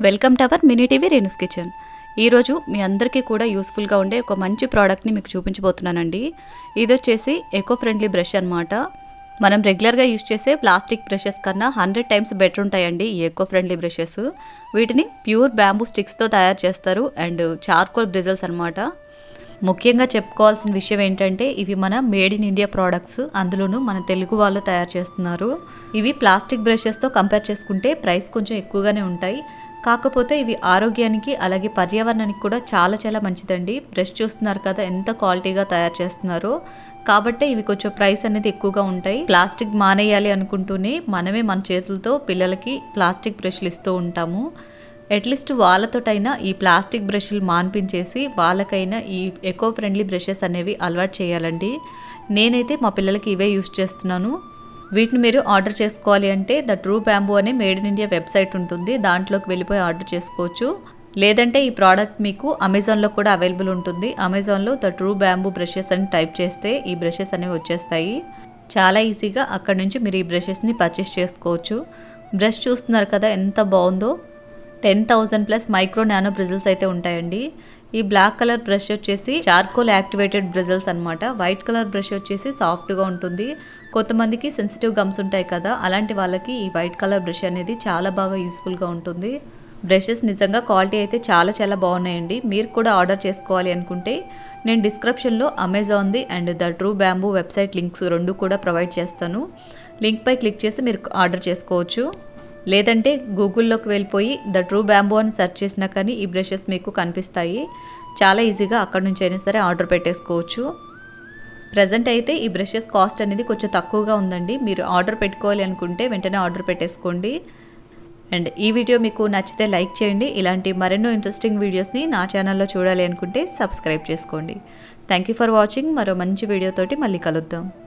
welcome to our mini TV Renu's kitchen ఈరోజు మీ అందరికీ కూడా యూస్ఫుల్గా ఉండే ఒక మంచి ప్రోడక్ట్ని మీకు చూపించబోతున్నానండి ఇది వచ్చేసి ఎకో ఫ్రెండ్లీ బ్రష్ అనమాట మనం రెగ్యులర్గా యూజ్ చేసే ప్లాస్టిక్ బ్రషెస్ కన్నా హండ్రెడ్ టైమ్స్ బెటర్ ఉంటాయండి ఈ ఎకో ఫ్రెండ్లీ బ్రషెస్ వీటిని ప్యూర్ బ్యాంబూ స్టిక్స్తో తయారు చేస్తారు అండ్ చార్కోల్ బ్రిజల్స్ అనమాట ముఖ్యంగా చెప్పుకోవాల్సిన విషయం ఏంటంటే ఇవి మన మేడ్ ఇన్ ఇండియా ప్రోడక్ట్స్ అందులోనూ మన తెలుగు వాళ్ళు తయారు చేస్తున్నారు ఇవి ప్లాస్టిక్ బ్రషెస్తో కంపేర్ చేసుకుంటే ప్రైస్ కొంచెం ఎక్కువగానే ఉంటాయి కాకపోతే ఇవి ఆరోగ్యానికి అలాగే పర్యావరణానికి కూడా చాలా చాలా మంచిదండి బ్రష్ చూస్తున్నారు కదా ఎంత క్వాలిటీగా తయారు చేస్తున్నారో కాబట్టి ఇవి కొంచెం ప్రైస్ అనేది ఎక్కువగా ఉంటాయి ప్లాస్టిక్ మానేయాలి అనుకుంటూనే మనమే మన చేతులతో పిల్లలకి ప్లాస్టిక్ బ్రష్లు ఇస్తూ ఉంటాము అట్లీస్ట్ వాళ్ళతోటైనా ఈ ప్లాస్టిక్ బ్రష్లు మాన్పించేసి వాళ్ళకైనా ఈ ఎకో ఫ్రెండ్లీ బ్రషెస్ అనేవి అలవాటు చేయాలండి నేనైతే మా పిల్లలకి ఇవే యూస్ చేస్తున్నాను వీటిని మీరు ఆర్డర్ చేసుకోవాలి అంటే ద ట్రూ బ్యాంబూ అనే మేడ్ ఇన్ ఇండియా వెబ్సైట్ ఉంటుంది దాంట్లోకి వెళ్ళిపోయి ఆర్డర్ చేసుకోవచ్చు లేదంటే ఈ ప్రోడక్ట్ మీకు అమెజాన్లో కూడా అవైలబుల్ ఉంటుంది అమెజాన్లో ద ట్రూ బ్యాంబూ బ్రషెస్ అని టైప్ చేస్తే ఈ బ్రషెస్ అనేవి వచ్చేస్తాయి చాలా ఈజీగా అక్కడ నుంచి మీరు ఈ బ్రషెస్ని పర్చేస్ చేసుకోవచ్చు బ్రష్ చూస్తున్నారు కదా ఎంత బాగుందో ten thousand plus micro nano bristles అయితే ఉంటాయండి ఈ బ్లాక్ కలర్ బ్రష్ వచ్చేసి చార్కోల్ యాక్టివేటెడ్ బ్రిజిల్స్ అనమాట వైట్ కలర్ బ్రష్ వచ్చేసి సాఫ్ట్గా ఉంటుంది కొంతమందికి సెన్సిటివ్ గమ్స్ ఉంటాయి కదా అలాంటి వాళ్ళకి ఈ వైట్ కలర్ బ్రష్ అనేది చాలా బాగా యూస్ఫుల్గా ఉంటుంది బ్రషెస్ నిజంగా క్వాలిటీ అయితే చాలా చాలా బాగున్నాయండి మీరు కూడా ఆర్డర్ చేసుకోవాలి అనుకుంటే నేను డిస్క్రిప్షన్లో అమెజాన్ది and the true bamboo website links రెండు కూడా ప్రొవైడ్ చేస్తాను లింక్పై క్లిక్ చేసి మీరు ఆర్డర్ చేసుకోవచ్చు లేదంటే గూగుల్లోకి వెళ్ళిపోయి ద ట్రూ బ్యాంబూ అని సెర్చ్ చేసినా కానీ ఈ బ్రషెస్ మీకు కనిపిస్తాయి చాలా ఈజీగా అక్కడ నుంచి అయినా సరే ఆర్డర్ పెట్టేసుకోవచ్చు ప్రజెంట్ అయితే ఈ బ్రషెస్ కాస్ట్ అనేది కొంచెం తక్కువగా ఉందండి మీరు ఆర్డర్ పెట్టుకోవాలి అనుకుంటే వెంటనే ఆర్డర్ పెట్టేసుకోండి అండ్ ఈ వీడియో మీకు నచ్చితే లైక్ చేయండి ఇలాంటి మరెన్నో ఇంట్రెస్టింగ్ వీడియోస్ని నా ఛానల్లో చూడాలి అనుకుంటే సబ్స్క్రైబ్ చేసుకోండి థ్యాంక్ యూ ఫర్ వాచింగ్ మరో మంచి వీడియోతోటి మళ్ళీ కలుద్దాం